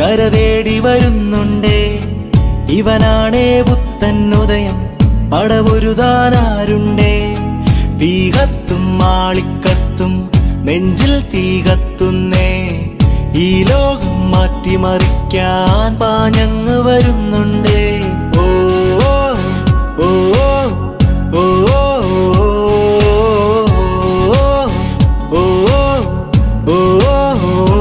കരതേടി വരുന്നുണ്ടേ ഇവനാണേ പുത്തൻ ഉദയം പടവൊരുതാനാരുണ്ടേ തീ കത്തും മാളിക്കത്തും നെഞ്ചിൽ തീ കത്തുന്നേ ഈ ലോകം മാറ്റിമറിക്കാൻ പാഞ്ഞങ്ങ് വരുന്നുണ്ടേ ഓ ഓ ഓ ഓ ഓ ഓ ഓ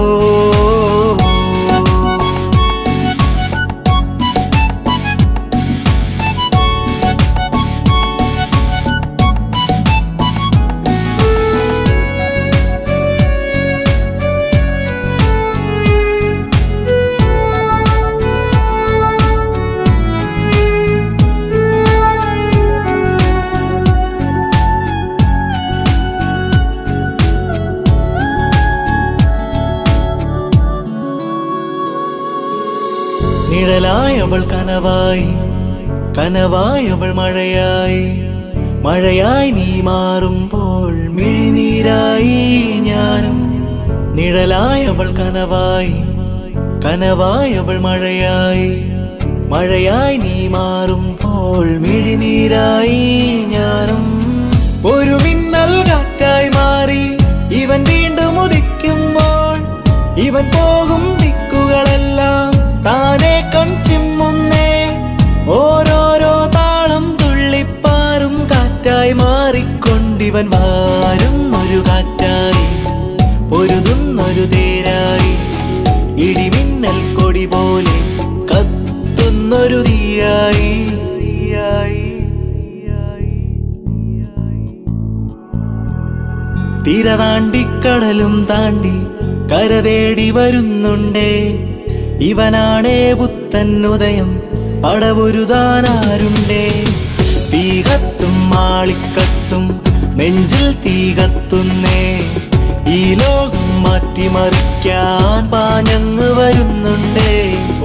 നിഴലായവൾ കനവായി കനവായവൾ മഴയായി മഴയായി നീ മാറുമ്പോൾ മിഴിനീരായി ഞാനും നിഴലായവൾ കനവായി കനവായവൾ മഴയായി മഴയായി നീ മാറുമ്പോൾ മിഴിനീരായി ഞാനും ഒരു മിന്നൽ കാറ്റായി മാറി ഇവൻ വീണ്ടും ഉദിക്കുമ്പോൾ ഇവൻ പോകും ദിക്കുകളെല്ലാം താനെ കൺചിമ്മുന്നേ ഓരോരോ താളം തുള്ളിപ്പാറും കാറ്റായി മാറിക്കൊണ്ടിവൻ വാരും ഒരു കാറ്റായി പൊരുതുന്നൊരു തേരായി ഇടിമിന്നൽ കൊടി പോലെ കത്തുന്നൊരു തീയായി തീയായി, തീയായി, തീയായി. തിര താണ്ടി കടലും താണ്ടി കരതേടി വരുന്നുണ്ടേ ഇവനാണേ പുത്തൻ ഉദയം പടവൊരുതാനാരുണ്ടേ തീ കത്തും മാളിക്കത്തും നെഞ്ചിൽ തീ കത്തുന്നേ ഈ ലോകം മാറ്റിമറിക്കാൻ പാഞ്ഞങ്ങ് വരുന്നുണ്ടേ